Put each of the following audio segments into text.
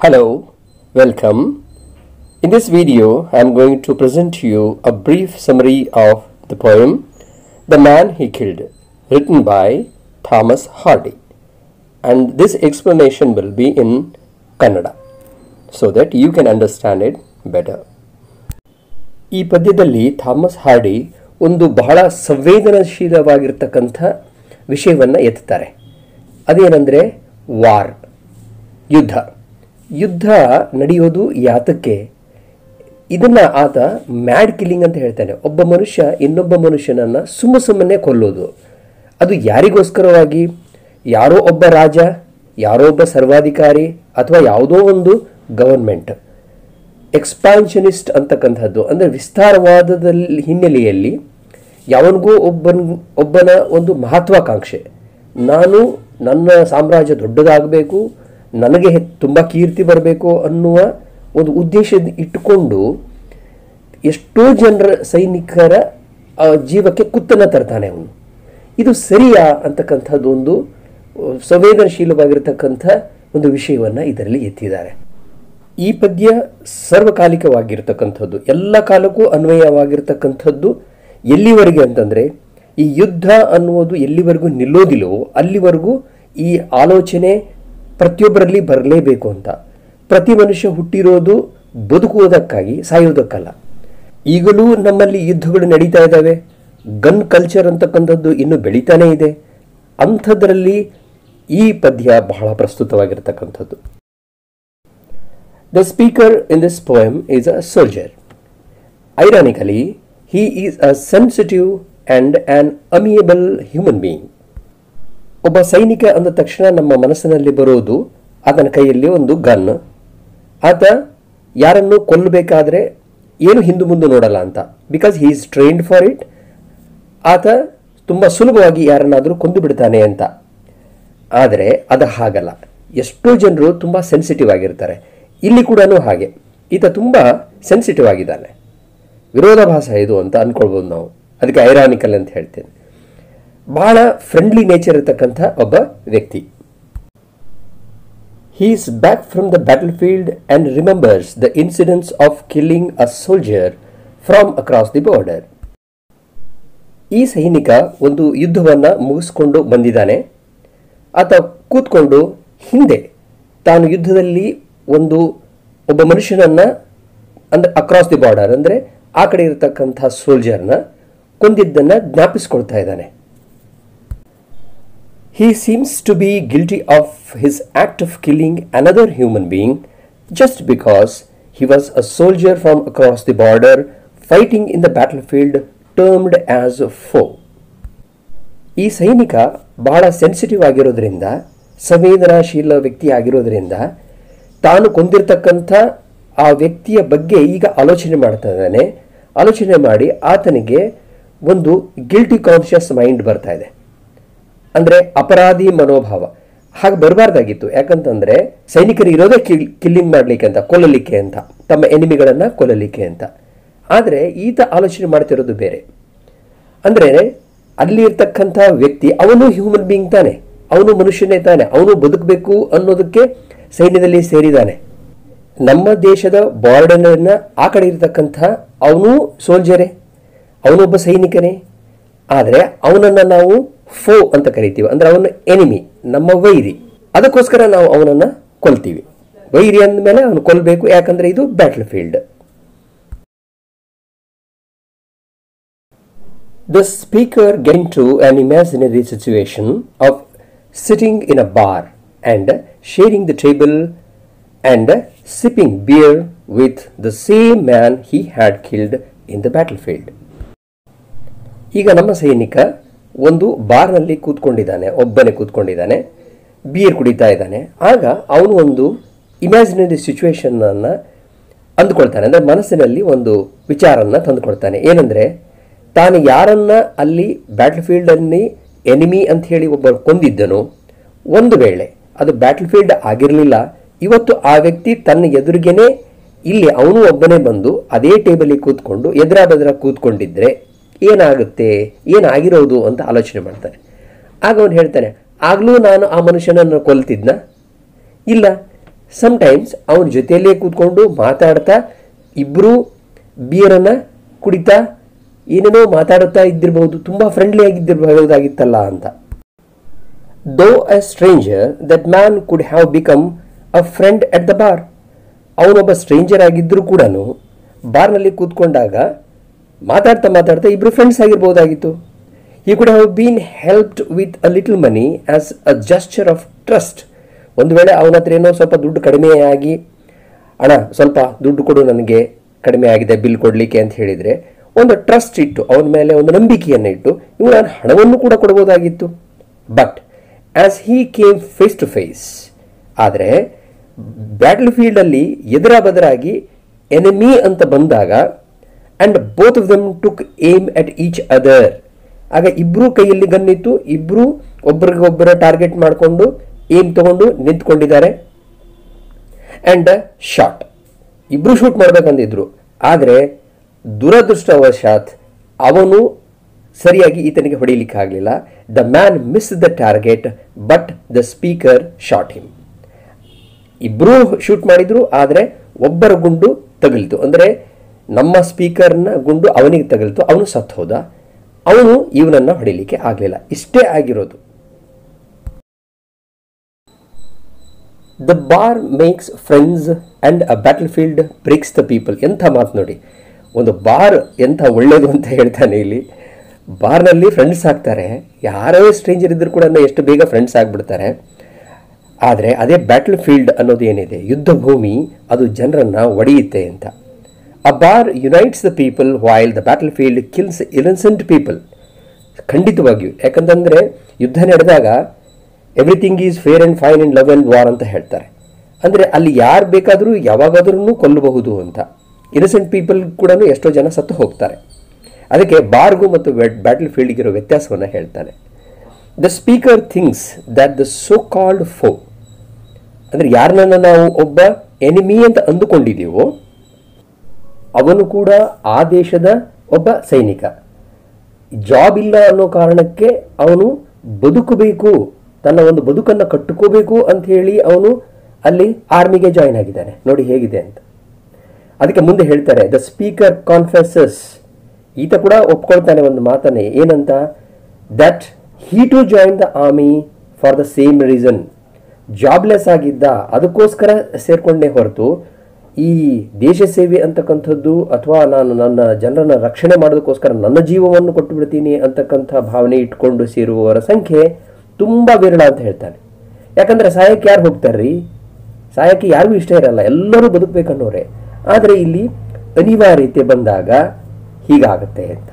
Hello, welcome. In this video, I am going to present to you a brief summary of the poem The Man He Killed, written by Thomas Hardy. And this explanation will be in Kannada so that you can understand it better. ಈ ಪದ್ಯದಲ್ಲಿ Thomas hardy ಒಂದು ಬಹಳ ಸಂವೇದನಶೀಲವಾಗಿರ್ತಕ್ಕಂಥ ವಿಷಯವನ್ನು ಎತ್ತುತ್ತಾರೆ ಅದೇನೆಂದರೆ war ಯುದ್ಧ ಯುದ್ಧ ನಡೆಯೋದು ಯಾತಕ್ಕೆ ಇದನ್ನು ಆತ ಮ್ಯಾಡ್ ಕಿಲ್ಲಿಂಗ್ ಅಂತ ಹೇಳ್ತಾನೆ ಒಬ್ಬ ಮನುಷ್ಯ ಇನ್ನೊಬ್ಬ ಮನುಷ್ಯನನ್ನು ಸುಮ್ಮ ಸುಮ್ಮನೆ ಕೊಲ್ಲೋದು ಅದು ಯಾರಿಗೋಸ್ಕರವಾಗಿ ಯಾರೋ ಒಬ್ಬ ರಾಜ ಯಾರೋ ಒಬ್ಬ ಸರ್ವಾಧಿಕಾರಿ ಅಥವಾ ಯಾವುದೋ ಒಂದು ಗವರ್ಮೆಂಟ್ ಎಕ್ಸ್ಪಾನ್ಷನಿಸ್ಟ್ ಅಂತಕ್ಕಂಥದ್ದು ಅಂದರೆ ವಿಸ್ತಾರವಾದದಲ್ಲಿ ಹಿನ್ನೆಲೆಯಲ್ಲಿ ಯಾವನಿಗೂ ಒಬ್ಬನ ಒಬ್ಬನ ಒಂದು ಮಹತ್ವಾಕಾಂಕ್ಷೆ ನಾನು ನನ್ನ ಸಾಮ್ರಾಜ್ಯ ದೊಡ್ಡದಾಗಬೇಕು ನನಗೆ ತುಂಬ ಕೀರ್ತಿ ಬರಬೇಕು ಅನ್ನುವ ಒಂದು ಉದ್ದೇಶ ಇಟ್ಟುಕೊಂಡು ಎಷ್ಟೋ ಜನರ ಸೈನಿಕರ ಆ, ಜೀವಕ್ಕೆ ಕುತ್ತನ್ನು ತರ್ತಾನೆ ಅವನು ಇದು ಸರಿಯಾ ಅಂತಕ್ಕಂಥದ್ದು ಒಂದು ಆ, ಸಂವೇದನಶೀಲವಾಗಿರ್ತಕ್ಕಂಥ ಒಂದು ವಿಷಯವನ್ನು ಇದರಲ್ಲಿ ಎತ್ತಿದ್ದಾರೆ ಈ ಪದ್ಯ ಸರ್ವಕಾಲಿಕವಾಗಿರ್ತಕ್ಕಂಥದ್ದು ಎಲ್ಲ ಕಾಲಕ್ಕೂ ಅನ್ವಯವಾಗಿರ್ತಕ್ಕಂಥದ್ದು ಎಲ್ಲಿವರೆಗೆ ಅಂತಂದರೆ ಈ ಯುದ್ಧ ಅನ್ನುವುದು ಎಲ್ಲಿವರೆಗೂ ನಿಲ್ಲೋದಿಲ್ಲವೋ ಅಲ್ಲಿವರೆಗೂ ಈ ಆಲೋಚನೆ ಪ್ರತಿಯೊಬ್ಬರಲ್ಲಿ ಬರಲೇಬೇಕು ಅಂತ ಪ್ರತಿ ಮನುಷ್ಯ ಹುಟ್ಟಿರೋದು ಬದುಕುವುದಕ್ಕಾಗಿ ಸಾಯುವುದಕ್ಕಲ್ಲ ಈಗಲೂ ನಮ್ಮಲ್ಲಿ ಯುದ್ಧಗಳು ನಡೀತಾ ಇದ್ದಾವೆ ಗನ್ ಕಲ್ಚರ್ ಅಂತಕ್ಕಂಥದ್ದು ಇನ್ನೂ ಬೆಳೀತಾನೇ ಇದೆ ಅಂಥದ್ರಲ್ಲಿ ಈ ಪದ್ಯ ಬಹಳ ಪ್ರಸ್ತುತವಾಗಿರ್ತಕ್ಕಂಥದ್ದು The speaker in this poem is a soldier. Ironically, he is a sensitive and an amiable human being. ಒಬ್ಬ ಸೈನಿಕ ಅಂದ ತಕ್ಷಣ ನಮ್ಮ ಮನಸ್ಸಿನಲ್ಲಿ ಬರೋದು ಆತನ ಕೈಯಲ್ಲಿ ಒಂದು ಗನ್ ಆತ ಯಾರನ್ನು ಕೊಲ್ಲಬೇಕಾದ್ರೆ ಏನು ಹಿಂದು ಮುಂದೆ ನೋಡಲ್ಲ ಅಂತ because he is trained for it ಆತ ತುಂಬ ಸುಲಭವಾಗಿ ಯಾರನ್ನಾದರೂ ಕೊಂದು ಬಿಡ್ತಾನೆ ಅಂತ ಆದರೆ ಅದು ಹಾಗಲ್ಲ ಎಷ್ಟೋ ಜನರು ತುಂಬ ಸೆನ್ಸಿಟಿವ್ ಆಗಿರ್ತಾರೆ ಇಲ್ಲಿ ಕೂಡ ಹಾಗೆ ಈತ ತುಂಬ ಸೆನ್ಸಿಟಿವ್ ಆಗಿದ್ದಾನೆ ವಿರೋಧಾಭಾಸ ಇದು ಅಂತ ಅಂದ್ಕೊಳ್ಬೋದು ನಾವು ಅದಕ್ಕೆ ಐರಾನಿಕಲ್ ಅಂತ ಹೇಳ್ತೇನೆ ಬಹಳ ಫ್ರೆಂಡ್ಲಿ ನೇಚರ್ ಇರತಕ್ಕಂಥ ಒಬ್ಬ ವ್ಯಕ್ತಿ He is back from the battlefield and remembers the incidents of killing a soldier from across the border. ಈ ಸೈನಿಕ ಒಂದು ಯುದ್ಧವನ್ನು ಮುಗಿಸ್ಕೊಂಡು ಬಂದಿದ್ದಾನೆ ಆತ ಕೂತ್ಕೊಂಡು ಹಿಂದೆ ತಾನು ಯುದ್ಧದಲ್ಲಿ ಒಂದು ಒಬ್ಬ ಮನುಷ್ಯನನ್ನು ಅಂದರೆ ಅಕ್ರಾಸ್ ದಿ ಬಾರ್ಡರ್ ಅಂದರೆ ಆ ಕಡೆ ಇರತಕ್ಕಂಥ ಸೋಲ್ಜರ್ನ ಕೊಂದಿದ್ದನ್ನು ಜ್ಞಾಪಿಸ್ಕೊಳ್ತಾ ಇದ್ದಾನೆ He seems to be guilty of his act of killing another human being just because he was a soldier from across the border fighting in the battlefield termed as foe. ಈ ಸೈನಿಕ ಬಹಳ sensitive ಆಗಿರೋದ್ರಿಂದ ಸಂವೇದನಾಶೀಲ ವ್ಯಕ್ತಿ ಆಗಿರೋದ್ರಿಂದ ತಾನು ಕೊಂದಿರ್ತಕ್ಕಂಥ ಆ ವ್ಯಕ್ತಿಯ ಬಗ್ಗೆ ಈಗ ಆಲೋಚನೆ ಮಾಡ್ತಾ ಇದ್ದಾನೆ ಆಲೋಚನೆ ಮಾಡಿ ಆತನಿಗೆ ಒಂದು ಗಿಲ್ಟಿ ಕಾನ್ಷಿಯಸ್ ಮೈಂಡ್ ಬರ್ತಾ ಇದೆ ಅಂದರೆ ಅಪರಾಧಿ ಮನೋಭಾವ ಹಾಗೆ ಬರಬಾರ್ದಾಗಿತ್ತು ಯಾಕಂತಂದರೆ ಸೈನಿಕರು ಇರೋದೇ ಕಿಲ್ ಕಿಲ್ಲಿಂಗ್ ಮಾಡಲಿಕ್ಕೆ ಅಂತ ಕೊಲ್ಲಲಿಕ್ಕೆ ಅಂತ ತಮ್ಮ ಎನಿಮಿಗಳನ್ನು ಕೊಲ್ಲಲಿಕ್ಕೆ ಅಂತ ಆದರೆ ಈತ ಆಲೋಚನೆ ಮಾಡ್ತಿರೋದು ಬೇರೆ ಅಂದರೆ ಅಲ್ಲಿ ಇರ್ತಕ್ಕಂಥ ವ್ಯಕ್ತಿ ಅವನು ಹ್ಯೂಮನ್ ಬೀಯಿಂಗ್ ತಾನೆ ಅವನು ಮನುಷ್ಯನೇ ತಾನೆ ಅವನು ಬದುಕಬೇಕು ಅನ್ನೋದಕ್ಕೆ ಸೈನ್ಯದಲ್ಲಿ ಸೇರಿದ್ದಾನೆ ನಮ್ಮ ದೇಶದ ಬಾರ್ಡರ್ನ ಆ ಕಡೆ ಇರತಕ್ಕಂಥ ಅವನು ಸೋಲ್ಜರೇ ಅವನೊಬ್ಬ ಸೈನಿಕನೇ ಆದರೆ ಅವನನ್ನು ನಾವು ಫೋ ಅಂತ ಕರಿತೀವಿ ಅಂದರೆ ಅವನು ಎನಿಮಿ ನಮ್ಮ ವೈರಿ ಅದಕ್ಕೋಸ್ಕರ ನಾವು ಅವನನ್ನು ಕೊಲ್ತೀವಿ ವೈರಿ ಅಂದಮೇಲೆ ಅವನು ಕೊಲ್ಲಬೇಕು ಯಾಕಂದರೆ ಇದು battlefield The speaker get into an imaginary situation of sitting in a bar and sharing the table and sipping beer with the same man he had killed in the battlefield. ಈಗ ನಮ್ಮ ಸೈನಿಕ ಒಂದು ಬಾರ್ನಲ್ಲಿ ಕೂತ್ಕೊಂಡಿದ್ದಾನೆ ಒಬ್ಬನೇ ಕೂತ್ಕೊಂಡಿದ್ದಾನೆ beer ಕುಡಿತಾ ಇದ್ದಾನೆ ಆಗ ಅವನು ಒಂದು ಇಮ್ಯಾಜಿನರಿ ಸಿಚುವೇಶನ್ನನ್ನು ಅಂದುಕೊಳ್ತಾನೆ ಅಂದರೆ ಮನಸ್ಸಿನಲ್ಲಿ ಒಂದು ವಿಚಾರವನ್ನು ತಂದುಕೊಳ್ತಾನೆ ಏನಂದರೆ ತಾನು ಯಾರನ್ನ ಅಲ್ಲಿ ಬ್ಯಾಟಲ್ ಫೀಲ್ಡಲ್ಲಿ ಎನಿಮಿ ಅಂತ ಹೇಳಿ ಒಬ್ಬ ಕೊಂದಿದ್ದನು ಒಂದು ವೇಳೆ ಅದು ಬ್ಯಾಟಲ್ ಫೀಲ್ಡ್ ಆಗಿರಲಿಲ್ಲ ಇವತ್ತು ಆ ವ್ಯಕ್ತಿ ತನ್ನ ಎದುರಿಗೇನೆ ಇಲ್ಲಿ ಅವನು ಒಬ್ಬನೇ ಬಂದು ಅದೇ ಟೇಬಲಿಗೆ ಕೂತ್ಕೊಂಡು ಎದುರ ಬದರ ಕೂತ್ಕೊಂಡಿದ್ರೆ ಏನಾಗುತ್ತೆ ಏನಾಗಿರೋದು ಅಂತ ಆಲೋಚನೆ ಮಾಡ್ತಾನೆ ಆಗ ಅವನು ಹೇಳ್ತಾನೆ ಆಗಲೂ ನಾನು ಆ ಮನುಷ್ಯನನ್ನು ಕೊಲ್ತಿದ್ನ ಇಲ್ಲ ಸಮ್ಟೈಮ್ಸ್ ಅವನ ಜೊತೆಯಲ್ಲೇ ಕೂತ್ಕೊಂಡು ಮಾತಾಡ್ತಾ ಇಬ್ಬರು ಬಿಯರನ್ನು ಕುಡಿತಾ ಏನೇನೋ ಮಾತಾಡುತ್ತಾ ಇದ್ದಿರಬಹುದು ತುಂಬ ಫ್ರೆಂಡ್ಲಿ ಆಗಿದ್ದಿರಬಹುದಾಗಿತ್ತಲ್ಲ ಅಂತ though a stranger that man could have become a friend at the bar ಅವನೊಬ್ಬ ಸ್ಟ್ರೇಂಜರ್ ಆಗಿದ್ದರೂ ಕೂಡ ಬಾರ್ನಲ್ಲಿ ಕೂತ್ಕೊಂಡಾಗ ಮಾತಾಡ್ತಾ ಮಾತಾಡ್ತಾ ಇಬ್ಬರು ಫ್ರೆಂಡ್ಸ್ ಆಗಿರ್ಬೋದಾಗಿತ್ತು he could have been helped with a little money as a gesture of trust ಒಂದು ವೇಳೆ ಅವನ ಹತ್ರ ಏನೋ ಸ್ವಲ್ಪ ದುಡ್ಡು ಕಡಿಮೆಯಾಗಿ ಅಣ್ಣ ಸ್ವಲ್ಪ ದುಡ್ಡು ಕೊಡು ನನಗೆ ಕಡಿಮೆ ಆಗಿದೆ ಬಿಲ್ ಕೊಡಲಿಕ್ಕೆ ಅಂತ ಹೇಳಿದರೆ ಒಂದು ಟ್ರಸ್ಟ್ ಇಟ್ಟು ಅವನ ಮೇಲೆ ಒಂದು ನಂಬಿಕೆಯನ್ನು ಇಟ್ಟು ಇವು ನಾನು ಹಣವನ್ನು ಕೂಡ ಕೊಡ್ಬೋದಾಗಿತ್ತು but as he came face to face ಆದರೆ ಬ್ಯಾಟಲ್ ಫೀಲ್ಡಲ್ಲಿ ಎದುರ ಬದರಾಗಿ ಎನಿಮಿ ಅಂತ ಬಂದಾಗ and both of them took aim at each other ಆಗ ಇಬ್ಬರು ಕೈಯಲ್ಲಿ ಗನ್ನಿತ್ತು ಇಬ್ಬರು ಒಬ್ಬರಿಗೊಬ್ಬರ ಟಾರ್ಗೆಟ್ ಮಾಡಿಕೊಂಡು ಏಮ್ ತಗೊಂಡು ನಿಂತ್ಕೊಂಡಿದ್ದಾರೆ ಆ್ಯಂಡ್ ಶಾಟ್ ಇಬ್ಬರು ಶೂಟ್ ಮಾಡಬೇಕಂದಿದ್ರು ಆದರೆ ದುರದೃಷ್ಟವಶಾತ್ ಅವನು ಸರಿಯಾಗಿ ಈತನಿಗೆ ಹೊಡೆಯಲಿಕ್ಕೆ ಆಗಲಿಲ್ಲ the man miss the target but the speaker shot him ಇಬ್ಬರೂ ಶೂಟ್ ಮಾಡಿದ್ರು ಆದರೆ ಒಬ್ಬರ ಗುಂಡು ತಗಲಿತು ಅಂದರೆ ನಮ್ಮ ಸ್ಪೀಕರ್ನ ಗುಂಡು ಅವನಿಗೆ ತಗಲಿತು ಅವನು ಸತ್ತು ಹೋದ ಅವನು ಇವನನ್ನು ಹೊಡಿಲಿಕ್ಕೆ ಆಗಲಿಲ್ಲ ಇಷ್ಟೇ ಆಗಿರೋದು the bar makes friends and a battlefield breaks the people ಎಂಥ ಮಾತು ನೋಡಿ ಒಂದು ಬಾರ್ ಎಂಥ ಒಳ್ಳೆಯದು ಅಂತ ಹೇಳ್ತಾನೆ ಇಲ್ಲಿ ಬಾರ್ನಲ್ಲಿ ಫ್ರೆಂಡ್ಸ್ ಆಗ್ತಾರೆ ಯಾರೋ ಸ್ಟ್ರೇಂಜರ್ ಇದ್ದರೂ ಕೂಡ ಎಷ್ಟು ಬೇಗ ಫ್ರೆಂಡ್ಸ್ ಆಗಿಬಿಡ್ತಾರೆ ಆದರೆ ಅದೇ ಬ್ಯಾಟಲ್ ಫೀಲ್ಡ್ ಅನ್ನೋದು ಏನಿದೆ ಯುದ್ಧ ಭೂಮಿ ಅದು ಜನರನ್ನು ಒಡೆಯುತ್ತೆ ಅಂತ a bar unites the people while the battlefield kills innocent people ಖಂಡಿತವಾಗಿಯೂ ಯಾಕಂತಂದರೆ ಯುದ್ಧ ನಡೆದಾಗ everything is fair and fine and love and war ಅಂತ ಹೇಳ್ತಾರೆ ಅಂದರೆ ಅಲ್ಲಿ ಯಾರು ಬೇಕಾದರೂ ಯಾವಾಗಾದ್ರೂ ಕೊಲ್ಲಬಹುದು ಅಂತ ಇನಸೆಂಟ್ ಪೀಪಲ್ ಕೂಡ ಎಷ್ಟೋ ಜನ ಸತ್ತು ಹೋಗ್ತಾರೆ ಅದಕ್ಕೆ ಬಾರ್ಗೂ ಮತ್ತು ಬ್ಯಾಟಲ್ ಫೀಲ್ಡ್ಗಿರೋ ವ್ಯತ್ಯಾಸವನ್ನು ಹೇಳ್ತಾನೆ the speaker things that the so called foe ಅಂದರೆ ಯಾರನ್ನ ನಾವು ಒಬ್ಬ ಎನಿಮಿ ಅಂತ ಅಂದುಕೊಂಡಿದ್ದೀವೋ ಅವನು ಕೂಡ ಆ ದೇಶದ ಒಬ್ಬ ಸೈನಿಕ ಜಾಬ್ ಇಲ್ಲ ಅನ್ನೋ ಕಾರಣಕ್ಕೆ ಅವನು ಬದುಕಬೇಕು ತನ್ನ ಒಂದು ಬದುಕನ್ನು ಕಟ್ಟುಕೋಬೇಕು ಅಂತ ಹೇಳಿ ಅವನು ಅಲ್ಲಿ ಆರ್ಮಿಗೆ ಜಾಯ್ನ್ ಆಗಿದ್ದಾನೆ ನೋಡಿ ಹೇಗಿದೆ ಅಂತ ಅದಕ್ಕೆ ಮುಂದೆ ಹೇಳ್ತಾರೆ ದ ಸ್ಪೀಕರ್ ಕಾನ್ಫೆಸಸ್ ಈತ ಕೂಡ ಒಪ್ಕೊಳ್ತಾನೆ ಒಂದು ಮಾತನ್ನೇ ಏನಂತ that he to join the army for the same reason jobless ಆಗಿದ್ದ ಅದಕ್ಕೋಸ್ಕರ ಸೇರ್ಕೊಂಡೇ ಹೊರತು ಈ ದೇಶ ಸೇವೆ ಅಂತಕ್ಕಂಥದ್ದು ಅಥವಾ ನಾನು ನನ್ನ ಜನರನ್ನ ರಕ್ಷಣೆ ಮಾಡೋದಕ್ಕೋಸ್ಕರ ನನ್ನ ಜೀವವನ್ನು ಕೊಟ್ಟು ಬಿಡ್ತೀನಿ ಅಂತಕ್ಕಂಥ ಭಾವನೆ ಇಟ್ಕೊಂಡು ಸೇರುವವರ ಸಂಖ್ಯೆ ತುಂಬ ವಿರಳ ಅಂತ ಹೇಳ್ತಾನೆ ಯಾಕಂದ್ರೆ ಸಾಯಕ್ಕೆ ಯಾರು ಹೋಗ್ತಾರ್ರಿ ಸಾಯಕ್ಕೆ ಯಾರಿಗೂ ಇಷ್ಟ ಇರಲ್ಲ ಎಲ್ಲರೂ ಬದುಕಬೇಕನ್ನೋರೆ ಆದರೆ ಇಲ್ಲಿ ಅನಿವಾರ್ಯತೆ ಬಂದಾಗ ಹೀಗಾಗುತ್ತೆ ಅಂತ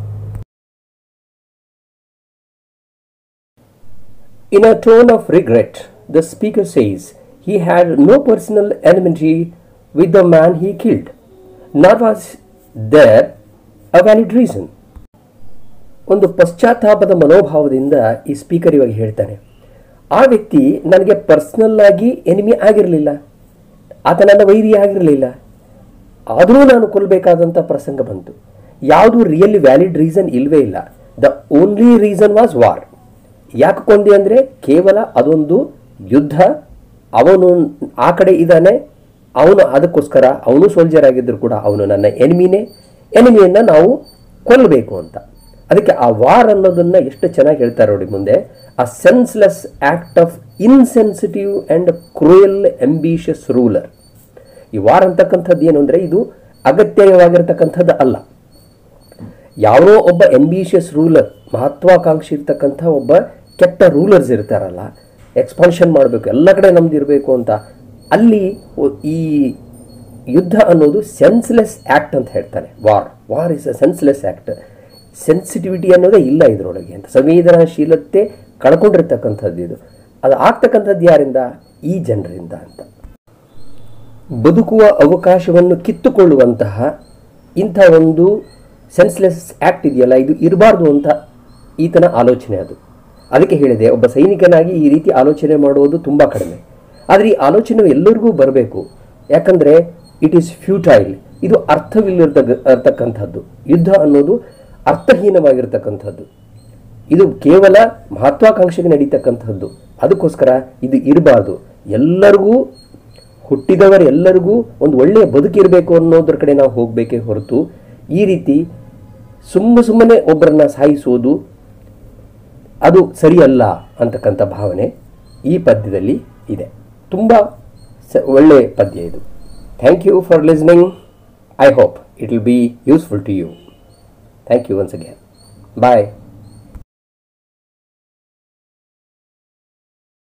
In a tone of regret, the speaker says he had no personal enmity with the man he killed, nor was there a valid reason. ಒಂದು ಪಶ್ಚಾತ್ತಾಪದ ಮನೋಭಾವದಿಂದ ಈ ಸ್ಪೀಕರ್ ಇವಾಗ ಹೇಳ್ತಾನೆ ಆ ವ್ಯಕ್ತಿ ನನಗೆ ಪರ್ಸನಲ್ ಆಗಿ ಎನಿಮಿ ಆಗಿರಲಿಲ್ಲ ಆತ ನನ್ನ ವೈರಿ ಆಗಿರಲಿಲ್ಲ ಆದರೂ ನಾನು ಕೊಲ್ಲಬೇಕಾದಂಥ ಪ್ರಸಂಗ ಬಂತು ಯಾವುದು ರಿಯಲಿ ವ್ಯಾಲಿಡ್ ರೀಸನ್ ಇಲ್ಲವೇ ಇಲ್ಲ the only reason was war ಯಾಕೆ ಕೊಂದೆ ಅಂದರೆ ಕೇವಲ ಅದೊಂದು ಯುದ್ಧ ಅವನು ಆ ಕಡೆ ಇದ್ದಾನೆ ಅವನು ಅದಕ್ಕೋಸ್ಕರ ಅವನು ಸೋಲ್ಜರ್ ಆಗಿದ್ದರೂ ಕೂಡ ಅವನು ನನ್ನ ಎನಿಮಿನೇ ಎನಿಮಿಯನ್ನು ನಾವು ಕೊಲ್ಲಬೇಕು ಅಂತ ಅದಕ್ಕೆ ಆ ವಾರ್ ಅನ್ನೋದನ್ನು ಎಷ್ಟು ಚೆನ್ನಾಗಿ ಹೇಳ್ತಾರೆ ನೋಡಿ ಮುಂದೆ a senseless act of insensitive and cruel ambitious ruler ಈ ವಾರ್ ಅಂತಕ್ಕಂಥದ್ದು ಏನು ಅಂದರೆ ಇದು ಅಗತ್ಯವಾಗಿರ್ತಕ್ಕಂಥದ್ದು ಅಲ್ಲ ಯಾರೋ ಒಬ್ಬ ಎಂಬಿಷಿಯಸ್ ರೂಲರ್ ಮಹತ್ವಾಕಾಂಕ್ಷಿ ಇರ್ತಕ್ಕಂಥ ಒಬ್ಬ ಕೆಟ್ಟ ರೂಲರ್ಸ್ ಇರ್ತಾರಲ್ಲ ಎಕ್ಸ್ಪಾನ್ಷನ್ ಮಾಡಬೇಕು ಎಲ್ಲ ಕಡೆ ನಮ್ದು ಇರಬೇಕು ಅಂತ ಅಲ್ಲಿ ಒ- ಈ ಯುದ್ಧ ಅನ್ನೋದು ಸೆನ್ಸ್ಲೆಸ್ ಆ್ಯಕ್ಟ್ ಅಂತ ಹೇಳ್ತಾನೆ war war is a senseless act sensitivity ಅನ್ನೋದೇ ಇಲ್ಲ ಇದರೊಳಗೆ ಅಂತ ಸಂವೇದನಾಶೀಲತೆ ಕಳ್ಕೊಂಡಿರ್ತಕ್ಕಂಥದ್ದು ಇದು ಅದು ಆಗ್ತಕ್ಕಂಥದ್ದು ಯಾರಿಂದ ಈ ಜನರಿಂದ ಅಂತ ಬದುಕುವ ಅವಕಾಶವನ್ನು ಕಿತ್ತುಕೊಳ್ಳುವಂತಹ ಇಂಥ ಒಂದು ಸೆನ್ಸ್ಲೆಸ್ ಆ್ಯಕ್ಟ್ ಇದೆಯಲ್ಲ ಇದು ಇರಬಾರ್ದು ಅಂತ ಈತನ ಆಲೋಚನೆ ಅದು ಅದಕ್ಕೆ ಹೇಳಿದೆ ಒಬ್ಬ ಸೈನಿಕನಾಗಿ ಈ ರೀತಿ ಆಲೋಚನೆ ಮಾಡುವುದು ತುಂಬ ಕಡಿಮೆ ಆದರೆ ಈ ಆಲೋಚನೆ ಎಲ್ಲರಿಗೂ ಬರಬೇಕು ಯಾಕಂದರೆ ಇಟ್ ಈಸ್ ಫ್ಯೂಟೈಲ್ ಇದು ಅರ್ಥವಿಲ್ಲದ ಇರ್ತಕ್ಕಂಥದ್ದು ಯುದ್ಧ ಅನ್ನೋದು ಅರ್ಥಹೀನವಾಗಿರ್ತಕ್ಕಂಥದ್ದು ಇದು ಕೇವಲ ಮಹತ್ವಾಕಾಂಕ್ಷೆಗೆ ನಡೀತಕ್ಕಂಥದ್ದು ಅದಕ್ಕೋಸ್ಕರ ಇದು ಇರಬಾರ್ದು ಎಲ್ಲರಿಗೂ ಹುಟ್ಟಿದವರೆಲ್ಲರಿಗೂ ಒಂದು ಒಳ್ಳೆಯ ಬದುಕಿರಬೇಕು ಅನ್ನೋದ್ರ ಕಡೆ ನಾವು ಹೋಗಬೇಕೇ ಹೊರತು ಈ ರೀತಿ ಸುಮ್ಮ ಸುಮ್ಮನೆ ಒಬ್ಬರನ್ನ ಸಾಯಿಸುವುದು ಅದು ಸರಿಯಲ್ಲ ಅಂತಕ್ಕಂಥ ಭಾವನೆ ಈ ಪದ್ಯದಲ್ಲಿ ಇದೆ ತುಂಬ ಸ ಒಳ್ಳೆಯ ಪದ್ಯ ಇದು thank you for listening I hope it will be useful to you thank you once again bye